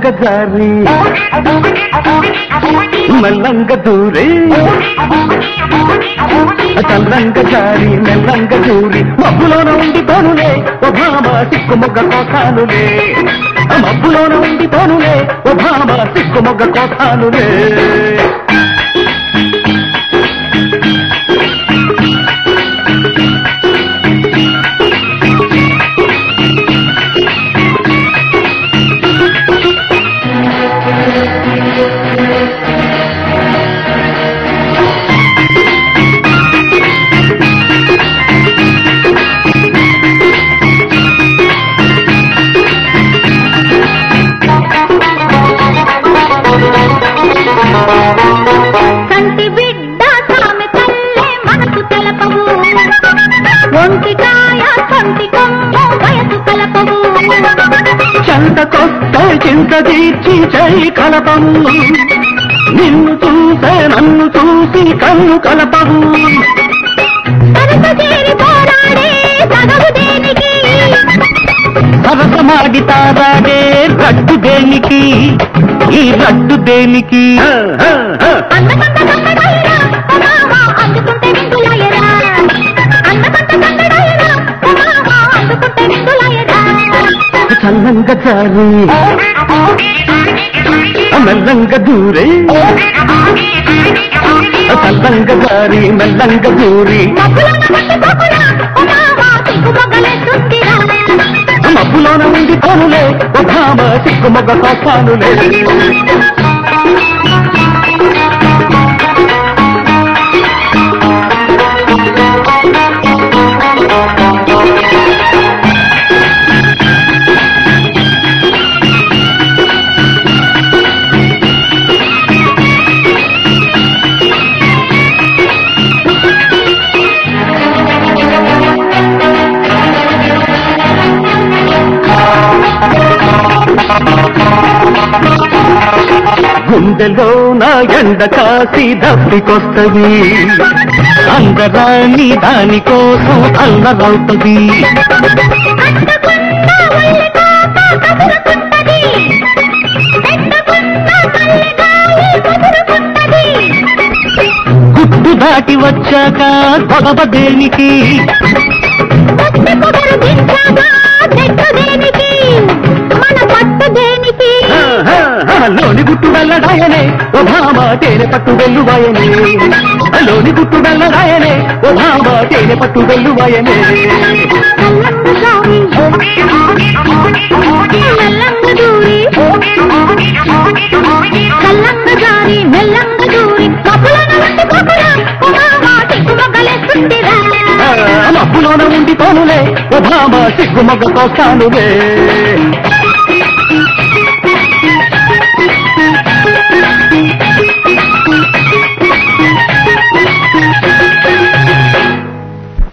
జారి మెల్లంగ దూరి చల్లంగ జారి మెల్లంగ దూరి మబ్బులోన ఉండి పోనులే ఓ భామ సిక్కుమొగ్గ కోసానులే మబ్బులోన ఉండి పోనులే ఓ భామ సిక్కుమొగ్గ కోసానులే కంటి బిడ్డ సామె తల్లే మనసు తెలపవు ఒంటికాయ సొంటి కొమ్మ వయసు కలపవు చెంతకొస్తే చింత తీర్చి చేయి కలపము నిన్ను చూసే నన్ను చూసి కన్ను కలపవు సరస చేరి పోరాడే సగవు దేనికి సరసమాడి తారాడే రడ్డు దేనికి ఈ రడ్డు దేనికి అందకంత కన్నడాయరా మామ అందుకుంటే నిందులాయరా అందకంత కన్నడాయరా మామ అందుకుంటే నిందులాయరా చల్లంగ జారి మెల్లంగ దూరే చల్లంగ జారి మెల్లంగ దూరి మబ్బులోన పట్టుకోకురా మామ సిగ్గు మొగ్గలేస్తుందిరా మబ్బులోన ఉండి పోనులే ఓ భామ సిక్కుమొగ్గ కోసానులే గుండెలో నా ఎండ కాసి దప్పికొస్తది అందరాని దానికోసం అల్లరవుతుంది కట్టుకున్న ఒళ్ళి కాక కదురుకుంటది పెట్టుకున్న తల్లి గాలి కుదురుకుంటది గుట్టు దాటి వచ్చాక గొడవ దేనికి పట్టు కుదురు దించాగా చెట్టు దేనికి మన పట్టు దేనికి లోని గుట్టు వెళ్ళడాయనే ఓ భామ తేనె పట్టు వెల్లువాయనే లోని గుట్టు వెళ్ళడాయనే ఓ భామ తేనె పట్టు వెల్లువాయనే కళ్ళంగు జారి మెల్లంగు దూరి కళ్ళంగు జారి మెల్లంగు దూరి కప్పులను వంటి పోకురా మామ సిగ్గు మొగ్గలేస్తుందిరా మబ్బులోన ఉండి పోనులే ఓ భామ సిగ్గు మొగ్గ కోసానులే